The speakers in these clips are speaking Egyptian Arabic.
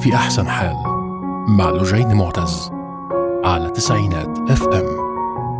في أحسن حال مع لجين معتز على تسعينات اف ام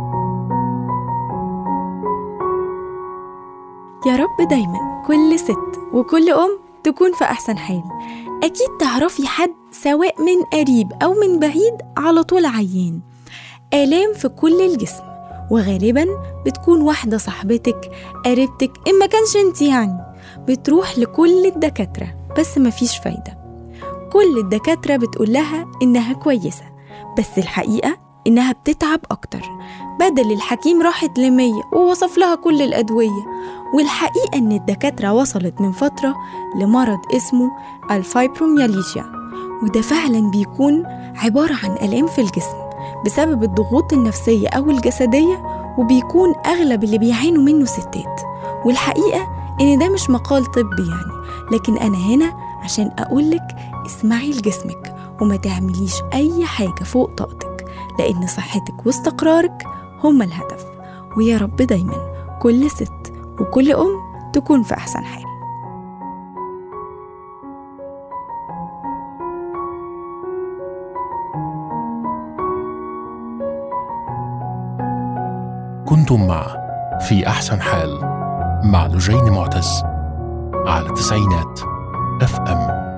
يا رب دايما كل ست وكل أم تكون في أحسن حال أكيد تعرفي حد سواء من قريب أو من بعيد على طول عيان آلام في كل الجسم وغالبا بتكون واحدة صاحبتك قريبتك إن ما كانش انت يعني بتروح لكل الدكاترة بس مفيش فايدة كل الدكاترة بتقول لها إنها كويسة بس الحقيقة إنها بتتعب أكتر بدل الحكيم راحت لمية ووصف لها كل الأدوية والحقيقة إن الدكاترة وصلت من فترة لمرض اسمه الفايبرومياليجيا وده فعلا بيكون عبارة عن آلام في الجسم بسبب الضغوط النفسية أو الجسدية وبيكون أغلب اللي بيعانوا منه ستات والحقيقة إن ده مش مقال طبي يعني لكن أنا هنا عشان أقولك اسمعي لجسمك وما تعمليش أي حاجة فوق طاقتك لأن صحتك واستقرارك هما الهدف ويا رب دايما كل ست وكل أم تكون في أحسن حال كنتم مع في أحسن حال مع لجين معتز على تسعينات اف ام